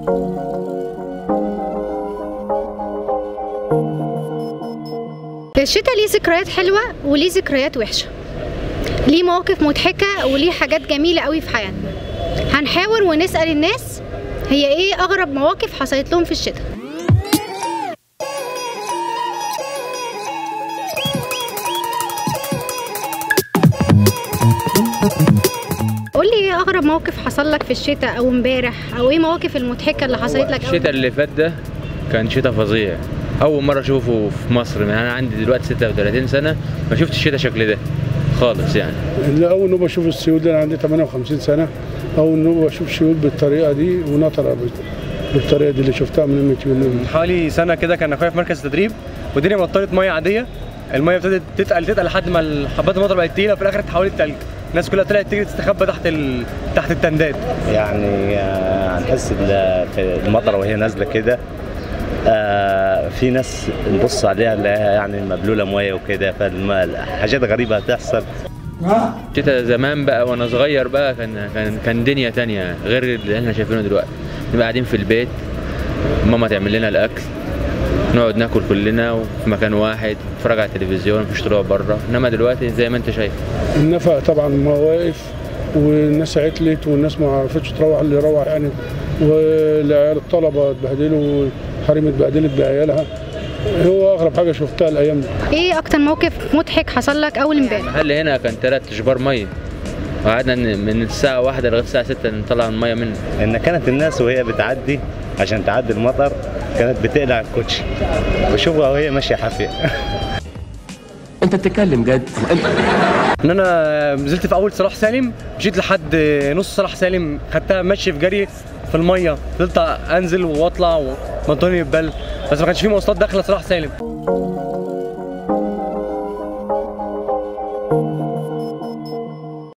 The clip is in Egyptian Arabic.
الشتاء ليه ذكريات حلوة وليه ذكريات وحشة ليه مواقف مضحكة وليه حاجات جميلة قوي في حياتنا هنحاور ونسأل الناس هي ايه اغرب مواقف حصلت لهم في الشتاء قول لي ايه اغرب موقف حصل لك في الشتاء او امبارح او ايه المواقف المضحكة اللي حصلت لك أول الشتاء اللي فات ده كان شتاء فظيع اول مره اشوفه في مصر يعني انا عندي دلوقتي 36 سنه ما شفتش الشتاء شكل ده خالص يعني اللي اول نوبه اشوف السيول ده انا عندي 58 سنه اول نوبه اشوف سيول بالطريقه دي ونطره بالطريقه دي اللي شفتها من امتي ومن حوالي سنه كده كان اخويا في مركز تدريب والدنيا مطرت ميه عاديه الميه ابتدت تتقل تتقل لحد ما حبات المطر بقت تقيله وفي الاخر اتحولت تلج الناس كلها طلعت تجري تستخبى تحت ال... تحت التندات يعني آه، هنحس ال- في المطره وهي نازله كده آه، في ناس نبص عليها نلاقيها يعني مبلوله ميه وكده فحاجات غريبه هتحصل الشتاء زمان بقى وانا صغير بقى كان كان كان دنيا تانية غير اللي احنا شايفينه دلوقتي نبقى قاعدين في البيت ماما تعمل لنا الاكل نقعد ناكل كلنا في مكان واحد نتفرج على التلفزيون مفيش طلوع بره انما دلوقتي زي ما انت شايف النفق طبعا مواقف والناس عطلت والناس ما عرفتش تروح اللي يروح يعني والعيال الطلبه اتبهدلوا حريم اتبهدلت بعيالها هو اغرب حاجه شفتها الايام دي ايه اكتر موقف مضحك حصل لك اول امبارح المحل هنا كان ثلاث اشبار ميه وقعدنا ن- من الساعة واحدة لغاية الساعة 6 نطلع المية منه ان كانت الناس وهي بتعدي عشان تعدي المطر كانت بتقلع الكوتشي وشوفها وهي ماشيه حافيه انت بتتكلم جد ان انا نزلت في اول صلاح سالم جيت لحد نص صلاح سالم خدتها ماشي في جري في الميه فضلت انزل واطلع ومنطوني البل بس ما كانش في مواصلات داخله صلاح سالم